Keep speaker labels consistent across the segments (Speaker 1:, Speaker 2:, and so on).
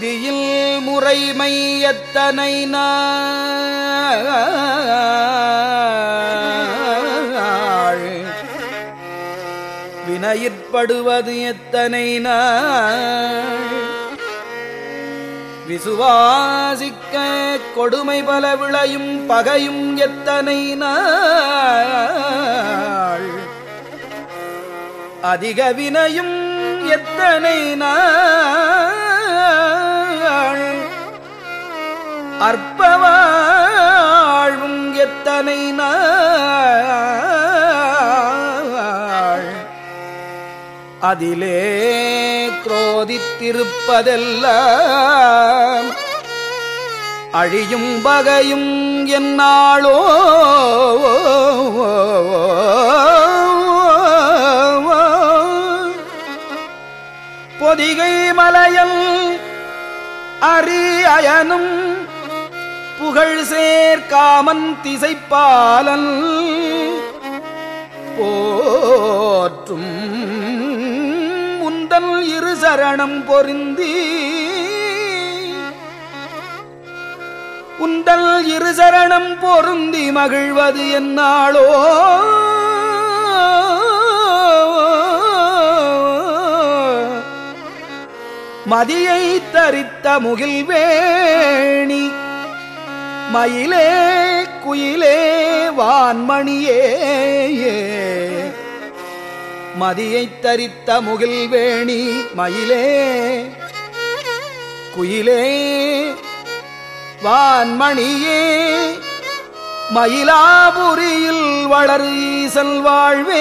Speaker 1: விதியில் முறைமை எத்தனை நாள் வினையிற்படுவது எத்தனை நாள் விசுவாசிக்க கொடுமை பல விளையும் பகையும் எத்தனை நாள் அதிக வினையும் எத்தனை நாள் அற்பவாழ்வும் எத்தனை நாள் அதிலே குரோதித்திருப்பதெல்லாம் அழியும் பகையும் என்னாளோ பொதிகை மலையல் அரி அயனும் புகழ் சேர்க்காமன் திசைப்பாலன் போற்றும் முந்தல் இரு சரணம் பொருந்தி உந்தல் இரு சரணம் பொருந்தி மகிழ்வது என்னாளோ மதியை தரித்த முகில்வேணி மயிலே குயிலே வான்மணியே மதியைத் தரித்த முகில்வேணி மயிலே குயிலே வான்மணியே மயிலாபுரியில் வளர் ஈசல் வாழ்வே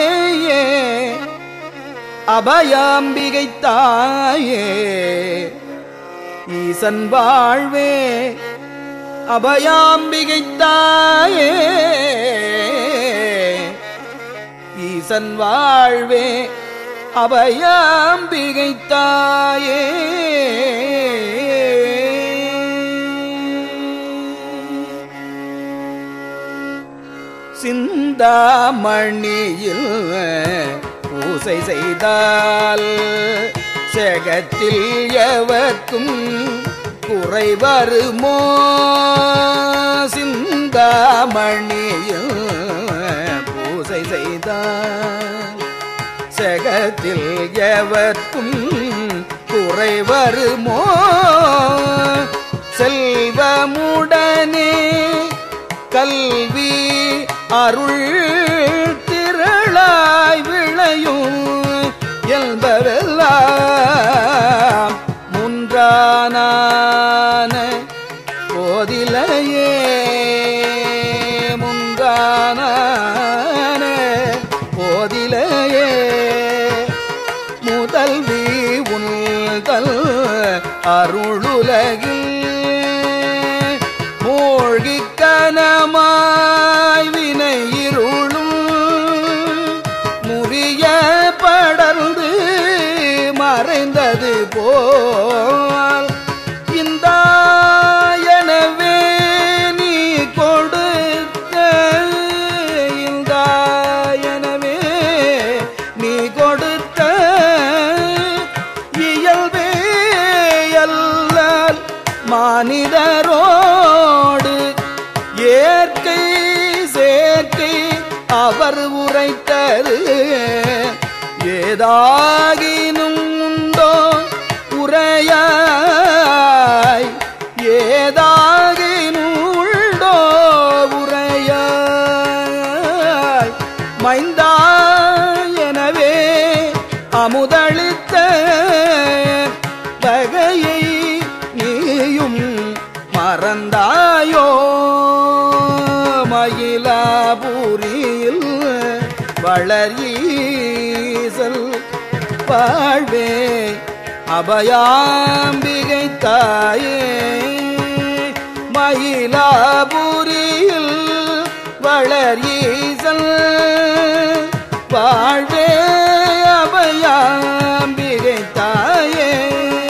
Speaker 1: அபயாம்பிகை தாயே ஈசன் வாழ்வே அபயாம்பிகை தாயே ஈசன் வாழ்வே அபயாம்பிகை தாயே சிந்தாமணியில் பூசை செய்தால் செகத்தில் எவர்க்கும் குறை வருமோ சிந்தாமணியில் பூசை செய்தால் செகத்தில் எவர்க்கும் குறை வருமோ செல்வமுடனே கல்வி அருள் திரளாய் விளையும் என்பவெல்லாம் முன்றான போதிலையே முன்றான போதிலையே முதல்வி உள்தல் அருளுலகில் மூழ்கி கனமாய் வினை இருளும் முறிய படர்ந்து மறைந்தது போல் இந்த எனவே நீ கொடுத்த இந்த எனவே நீ கொடுத்த இயல்பே அல்லால் மானிடரோடு ஏற்கை சேர்க்கை அவர் உரைத்தது ஏதாகினும் உண்டோ உரையாய் ஏதாகினும் உண்டோ உரையாய் மைந்தா எனவே அமுதளித்த வகையை நீயும் மறந்தாயோ மயிலாபுரியில் வளரீசல் வாழ்வே அபயாம்பிகை தாயே மயிலாபுரியில் வளரீசல் வாழ்வே அபயாம்பிகை தாயே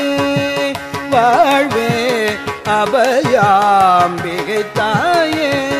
Speaker 1: வாழ்வே அபயாம்பிகை தாயே